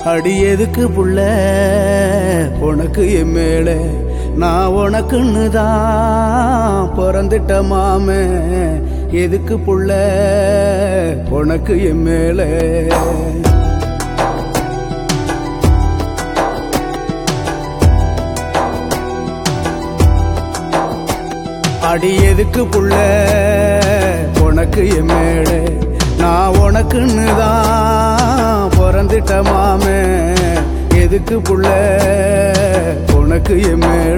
அடி எதுக்கு புள்ள உனக்கு என் மேல நான் உனக்குன்னு தான் பிறந்துட்ட மாமே எதுக்கு புள்ள உனக்கு என் மேல அடி எதுக்கு புள்ள உனக்கு என் மேல நான் உனக்குன்னு தான் பிறந்துட்ட மாமே எதுக்கு புள்ள உனக்கு என் மேல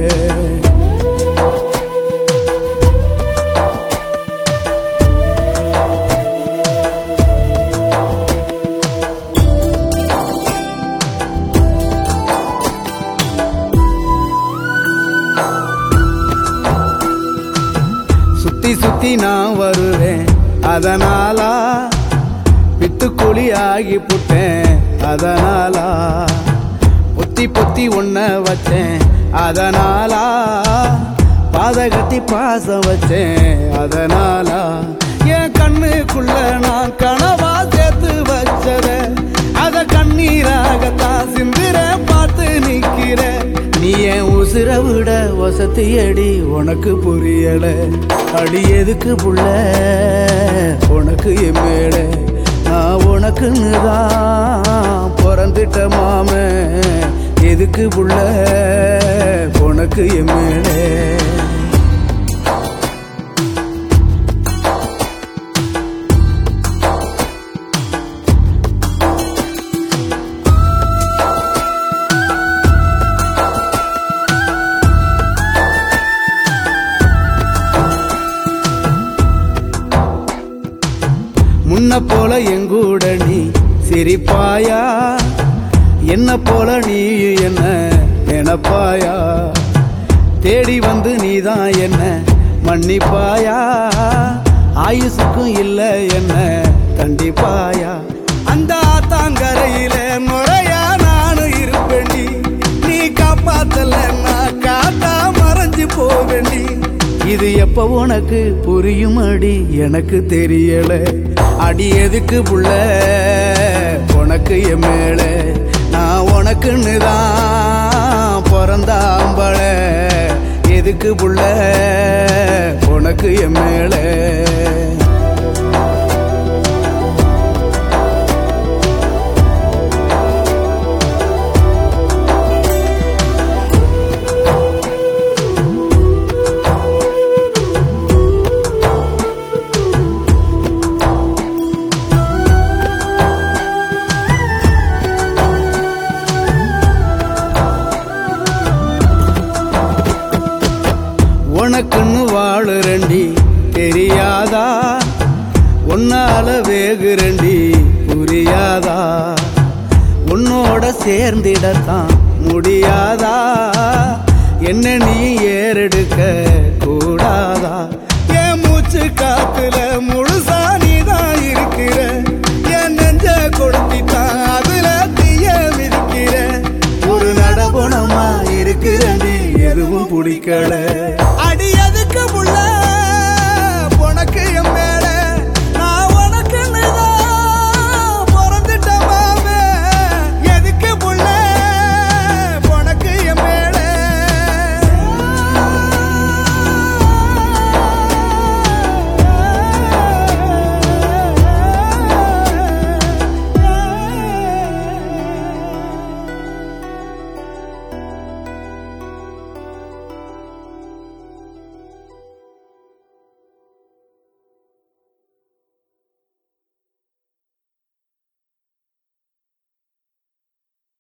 சுத்தி சுத்தி நான் வருவேன் அதனாலா வித்துக்குழி ஆகி புட்டேன் அதனாலா பொத்தி பொத்தி உன்ன வச்சேன் அதனாலா பாத கட்டி பாசம் வச்சேன் அதனாலா என் கண்ணுக்குள்ள நான் கனவா சேர்த்து வச்சத அத கண்ணீராகத்தான் சிந்துற பார்த்து நிக்கிற நீ என் உசுர விட வசதி அடி உனக்கு புரியல அடி எதுக்கு புள்ள உனக்கு என் மேல நான் உனக்குன்னு தான் பிறந்துட்ட மாமே எதுக்கு புள்ள உனக்கு என் மேலே முன்ன போல எங்கூட நீ சிரிப்பாயா என்ன போல நீ என்ன நினப்பாயா தேடி வந்து நீதான் என்ன மன்னிப்பாயா ஆயுசுக்கும் இல்ல என்ன கண்டிப்பாயா அந்த ஆத்தாங்கரையில முறையா நானும் இருப்பேண்டி நீ காப்பாத்தல நான் காத்தா மறைஞ்சு போவேண்டி இது எப்ப உனக்கு புரியும் அடி எனக்கு தெரியல அடி எதுக்கு புள்ள உனக்கு என் மேல நான் உனக்குன்னு தான் பிறந்தாம்பள எதுக்கு புள்ள உனக்கு என் மேல உனக்குன்னு வாழுறண்டி தெரியாதா உன்னால வேகுறண்டி புரியாதா உன்னோட சேர்ந்திடத்தான் முடியாதா என்ன நீ ஏறெடுக்க கூடாதா என் மூச்சு காத்துல முழுசா நீதான் இருக்கிற என் நெஞ்ச கொடுத்திட்டான் அதுல தீய மிதிக்கிற ஒரு நடகுணமா இருக்கிறண்டி எதுவும் பிடிக்கல